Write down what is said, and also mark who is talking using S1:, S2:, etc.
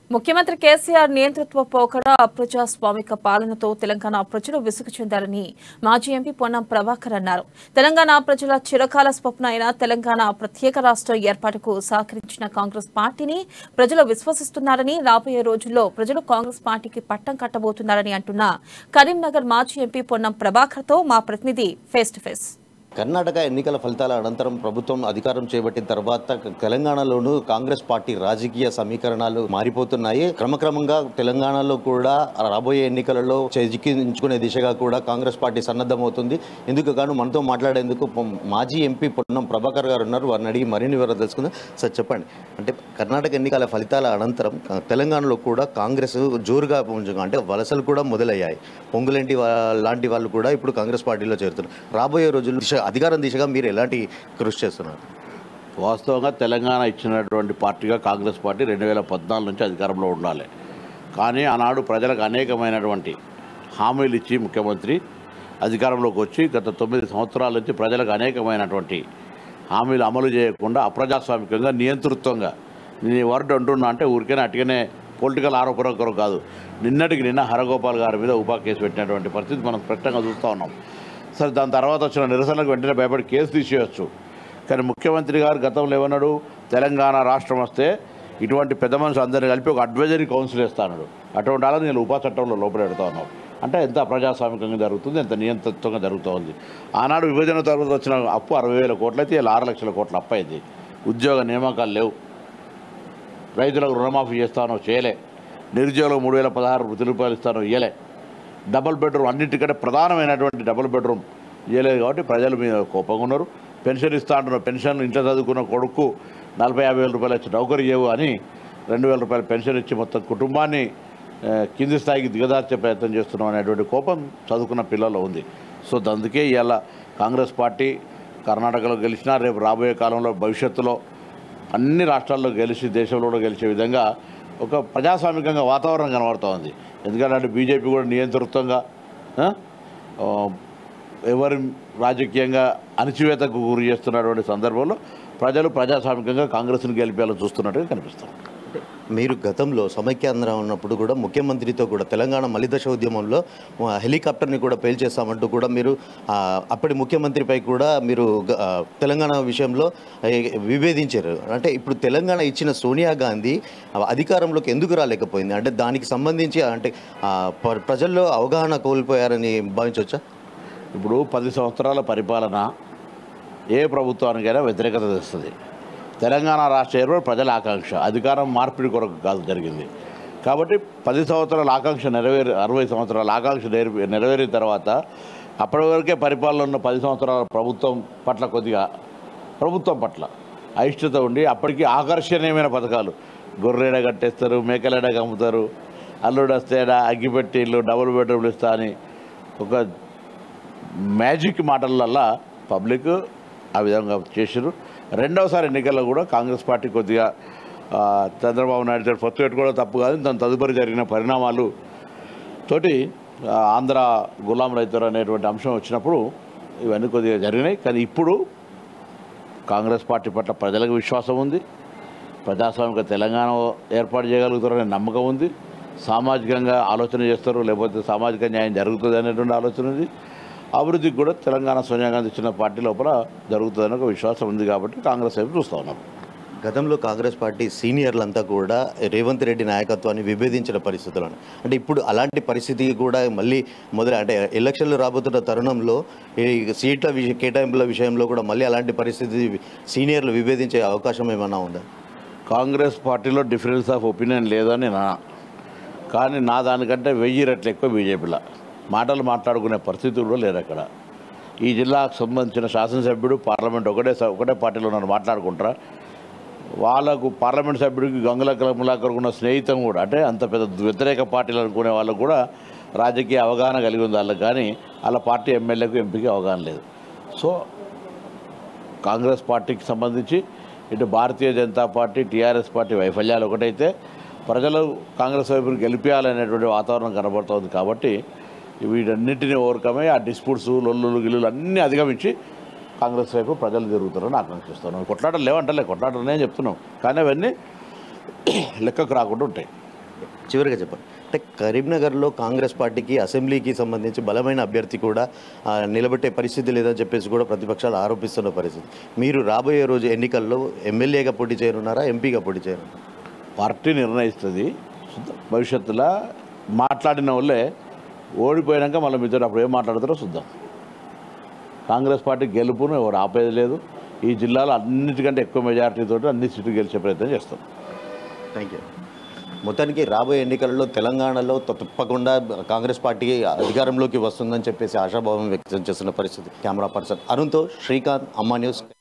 S1: ముఖ్యమంత్రి కేసీఆర్ నియంతృత్వ పోకడ అప్రజాస్వామిక పాలనతో తెలంగాణ ప్రజలు విసుగు చెందారని మాజీ ఎంపీ పొన్నం ప్రభాకర్ అన్నారు తెలంగాణ ప్రజల చిరకాల స్వప్న అయిన తెలంగాణ ప్రత్యేక రాష్ట్ర ఏర్పాటుకు సహకరించిన కాంగ్రెస్ పార్టీని ప్రజలు విశ్వసిస్తున్నారని రాబోయే రోజుల్లో ప్రజలు కాంగ్రెస్ పార్టీకి పట్టం కట్టబోతున్నారని అంటున్న కరీంనగర్ మాజీ ఎంపీ పొన్నం ప్రభాకర్ తో మా ప్రతినిధి ఫేస్ టు ఫేస్
S2: కర్ణాటక ఎన్నికల ఫలితాల అనంతరం ప్రభుత్వం అధికారం చేపట్టిన తర్వాత తెలంగాణలోనూ కాంగ్రెస్ పార్టీ రాజకీయ సమీకరణాలు మారిపోతున్నాయి క్రమక్రమంగా తెలంగాణలో కూడా రాబోయే ఎన్నికలలో చేజిక్కించుకునే దిశగా కూడా కాంగ్రెస్ పార్టీ సన్నద్ధమవుతుంది ఇందుకు గాను మనతో మాట్లాడేందుకు పొం- మాజీ ఎంపీ పొన్నం ప్రభాకర్ గారు ఉన్నారు వారిని అడిగి మరిన్ని వివరాలు తెలుసుకుందాం సార్ చెప్పండి అంటే కర్ణాటక ఎన్నికల ఫలితాల అనంతరం ఆ, తెలంగాణలో కూడా కాంగ్రెస్ జోరుగా పుంజుగా అంటే వలసలు కూడా మొదలయ్యాయి పొంగులేంటి వా- లాంటి వాళ్ళు కూడా ఇప్పుడు కాంగ్రెస్ పార్టీలో చేరుతున్నారు రాబోయే రోజుల్లో దిశ అధికారం దిశగా మీరు ఎలాంటి కృషి చేస్తున్నారు
S3: వాస్తవంగా తెలంగాణ ఇచ్చినటువంటి పార్టీగా కాంగ్రెస్ పార్టీ రెండు వేల పద్నాలుగు నుంచి అధికారంలో ఉండాలి కానీ ఆనాడు ప్రజలకు అనేకమైనటువంటి హామీలు ఇచ్చి ముఖ్యమంత్రి అధికారంలోకి వచ్చి గత తొమ్మిది సంవత్సరాల నుంచి ప్రజలకు అనేకమైనటువంటి హామీలు అమలు చేయకుండా అప్రజాస్వామికంగా నియంతృత్వంగా నేను ఈ వర్డ్ అంటున్నా అంటే ఊరికనే అటుగానే పొలిటికల్ ఆరోపణ కొరకు కాదు నిన్నటికి నిన్న హరగోపాల్ గారి మీద ఉపా కేసు పెట్టినటువంటి పరిస్థితి మనం స్పష్టంగా చూస్తూ ఉన్నాం సరే దాని తర్వాత వచ్చిన నిరసనలకు వెంటనే భయపడి కేసు తీసేయచ్చు కానీ ముఖ్యమంత్రి గారు గతంలో ఏమన్నాడు తెలంగాణ రాష్ట్రం వస్తే ఇటువంటి పెద్ద మనుషులు అందరినీ కలిపి ఒక అడ్వైజరీ కౌన్సిల్ ఇస్తాడు అటువంటి వాళ్ళని నేను ఉపా చట్టంలో లోపలెడతా ఉన్నాను అంటే ఎంత ప్రజాస్వామికంగా జరుగుతుంది ఎంత నియంత్రిత్వంగా జరుగుతోంది ఆనాడు విభజన తర్వాత వచ్చిన అప్పు అరవై వేల కోట్లు అయితే ఇలా ఆరు లక్షల కోట్ల అప్పు అయింది ఉద్యోగ నియామకాలు లేవు రైతులకు రుణమాఫీ చేస్తానో చేయలే నిరుద్యోగులకు మూడు వేల పదహారు వృత్తి రూపాయలు ఇస్తానో ఇయ్యలే డబుల్ బెడ్రూమ్ అన్నిటికంటే ప్రధానమైనటువంటి డబుల్ బెడ్రూమ్ ఇవ్వలేదు కాబట్టి ప్రజల మీద కోపంగా ఉన్నారు పెన్షన్ ఇస్తా అంటున్నారు పెన్షన్ ఇంట్లో చదువుకున్న కొడుకు నలభై యాభై వేల రూపాయలు ఇచ్చి నౌకరీ చేయవు అని రెండు వేల రూపాయలు పెన్షన్ ఇచ్చి మొత్తం కుటుంబాన్ని ఆ, కింది స్థాయికి దిగదార్చే ప్రయత్నం చేస్తున్నాం అనేటువంటి కోపం చదువుకున్న పిల్లల్లో ఉంది సో అందుకే ఇవాళ కాంగ్రెస్ పార్టీ కర్ణాటకలో గెలిచినా రేపు రాబోయే కాలంలో భవిష్యత్తులో అన్ని రాష్ట్రాల్లో గెలిచి దేశంలో కూడా గెలిచే విధంగా ఒక ప్రజాస్వామికంగా వాతావరణం కనబడుతూ ఉంది ఎందుకంటే అటు బీజేపీ కూడా నియంతృత్వంగా ఆ, ఆ, ఎవరి రాజకీయంగా అణచివేతకు గురి చేస్తున్నటువంటి సందర్భంలో ప్రజలు ప్రజాస్వామికంగా కాంగ్రెస్ని గెలిపేయాలని చూస్తున్నట్టుగా కనిపిస్తుంది
S2: మీరు గతంలో సమైక్యాంధ్ర ఉన్నప్పుడు కూడా ముఖ్యమంత్రితో కూడా తెలంగాణ మలిదశ ఉద్యమంలో ఆ, హెలికాప్టర్ని కూడా పేల్చేస్తామంటూ కూడా మీరు ఆ, అప్పటి ముఖ్యమంత్రిపై కూడా మీరు గ- ఆ, తెలంగాణ విషయంలో ఏ, విభేదించారు అంటే ఇప్పుడు తెలంగాణ ఇచ్చిన సోనియా గాంధీ ఆ, అధికారంలోకి ఎందుకు రాలేకపోయింది అంటే దానికి సంబంధించి అంటే ఆ, ప్ర- ప్రజల్లో అవగాహన కోల్పోయారని భావించవచ్చా
S3: ఇప్పుడు పది సంవత్సరాల పరిపాలన ఏ ప్రభుత్వానికైనా వ్యతిరేకత తెస్తుంది తెలంగాణ రాష్ట్ర ఏర్పాటు ప్రజల ఆకాంక్ష అధికారం మార్పిడి కొరకు కాదు జరిగింది కాబట్టి పది సంవత్సరాల ఆకాంక్ష నెరవేరి అరవై సంవత్సరాల ఆకాంక్ష నెరవే నెరవేరిన తర్వాత అప్పటి వరకే పరిపాలన ఉన్న పది సంవత్సరాల ప్రభుత్వం పట్ల కొద్దిగా ప్రభుత్వం పట్ల అయిష్టత ఉండి అప్పటికి ఆకర్షణీయమైన పథకాలు గొర్రెడ కట్టేస్తారు మేకలేడ అమ్ముతారు అల్లుడు వస్తేడా అగ్గిపెట్టి ఇల్లు డబుల్ బెడ్రూమ్లు ఇస్తా అని ఒక మ్యాజిక్ మాటలల్లా పబ్లిక్ ఆ విధంగా చేసారు రెండవసారి ఎన్నికల్లో కూడా కాంగ్రెస్ పార్టీ కొద్దిగా ఆ, చంద్రబాబు నాయుడు గారు పొత్తు పెట్టుకోవడం తప్పు కాదు దాని తదుపరి జరిగిన పరిణామాలు తోటి ఆ, ఆంధ్ర గులాం రైతులు అనేటువంటి అంశం వచ్చినప్పుడు ఇవన్నీ కొద్దిగా జరిగినాయి కానీ ఇప్పుడు కాంగ్రెస్ పార్టీ పట్ల ప్రజలకు విశ్వాసం ఉంది ప్రజాస్వామిక తెలంగాణ ఏర్పాటు చేయగలుగుతారనే నమ్మకం ఉంది సామాజికంగా ఆలోచన చేస్తారు లేకపోతే సామాజిక న్యాయం జరుగుతుంది అనేటువంటి ఆలోచన ఉంది అభివృద్ధికి కూడా తెలంగాణ సోనియా గాంధీ ఇచ్చిన పార్టీ లోపల జరుగుతుందని ఒక విశ్వాసం ఉంది కాబట్టి కాంగ్రెస్ వైపు చూస్తూ ఉన్నాం
S2: గతంలో కాంగ్రెస్ పార్టీ సీనియర్లంతా కూడా రేవంత్ రెడ్డి నాయకత్వాన్ని విభేదించిన పరిస్థితులు అంటే ఇప్పుడు అలాంటి పరిస్థితి కూడా మళ్ళీ మొదలు అంటే ఎలక్షన్లు రాబోతున్న తరుణంలో ఈ సీట్ల విషయ కేటాయింపుల విషయంలో కూడా మళ్ళీ అలాంటి పరిస్థితి సీనియర్లు విభేదించే అవకాశం ఏమైనా ఉందా
S3: కాంగ్రెస్ పార్టీలో డిఫరెన్స్ ఆఫ్ ఒపీనియన్ లేదని నా కానీ నా దానికంటే వెయ్యి రెట్లు ఎక్కువ బీజేపీలో మాటలు మాట్లాడుకునే పరిస్థితులు కూడా లేరు అక్కడ ఈ జిల్లాకు సంబంధించిన శాసనసభ్యుడు పార్లమెంట్ ఒకటే స- ఒకటే పార్టీలో ఉన్నారు మాట్లాడుకుంటారా వాళ్ళకు పార్లమెంట్ సభ్యుడికి గంగుల కమలాకర్ ఉన్న స్నేహితం కూడా అంటే అంత పెద్ద వ్యతిరేక పార్టీలు అనుకునే వాళ్ళకు కూడా రాజకీయ అవగాహన కలిగి ఉంది వాళ్ళకి కానీ వాళ్ళ పార్టీ ఎమ్మెల్యేకు ఎంపీకి అవగాహన లేదు సో కాంగ్రెస్ పార్టీకి సంబంధించి ఇటు భారతీయ జనతా పార్టీ టీఆర్ఎస్ పార్టీ వైఫల్యాలు ఒకటైతే ప్రజలు కాంగ్రెస్ వైపు గెలిపించాలనేటువంటి వాతావరణం కనబడుతోంది కాబట్టి వీటన్నిటిని ఓవర్కమే ఆ డిస్ప్యూట్స్ లొల్లులు గిల్లులు అన్నీ అధిగమించి కాంగ్రెస్ వైపు ప్రజలు తిరుగుతారని ఆకాంక్షిస్తున్నాం కొట్లాటలు లేవంటలే కొట్లాటలనే చెప్తున్నాం కానీ అవన్నీ లెక్కకు రాకుండా ఉంటాయి
S2: చివరిగా చెప్పండి అంటే కరీంనగర్లో కాంగ్రెస్ పార్టీకి అసెంబ్లీకి సంబంధించి బలమైన అభ్యర్థి కూడా ఆ, నిలబెట్టే పరిస్థితి లేదని చెప్పేసి కూడా ప్రతిపక్షాలు ఆరోపిస్తున్న పరిస్థితి మీరు రాబోయే రోజు ఎన్నికల్లో ఎమ్మెల్యేగా పోటీ చేయనున్నారా ఎంపీగా పోటీ చేయనున్నారా
S3: పార్టీ నిర్ణయిస్తుంది చూద్దాం. భవిష్యత్తులో మాట్లాడిన వాళ్ళే ఓడిపోయాక మళ్ళీ మీతో అప్పుడు ఏం మాట్లాడతారో చూద్దాం కాంగ్రెస్ పార్టీ గెలుపును ఎవరు ఆపేది లేదు ఈ జిల్లాలో అన్నిటికంటే ఎక్కువ మెజారిటీతో అన్ని సీట్లు గెలిచే ప్రయత్నం చేస్తాం
S2: థ్యాంక్ యూ మొత్తానికి రాబోయే ఎన్నికలలో తెలంగాణలో తప్పకుండా కాంగ్రెస్ పార్టీ అధికారంలోకి వస్తుందని చెప్పేసి ఆశాభావం వ్యక్తం చేస్తున్న పరిస్థితి కెమెరా పర్సన్ అరుణ్తో శ్రీకాంత్ అమ్మా న్యూస్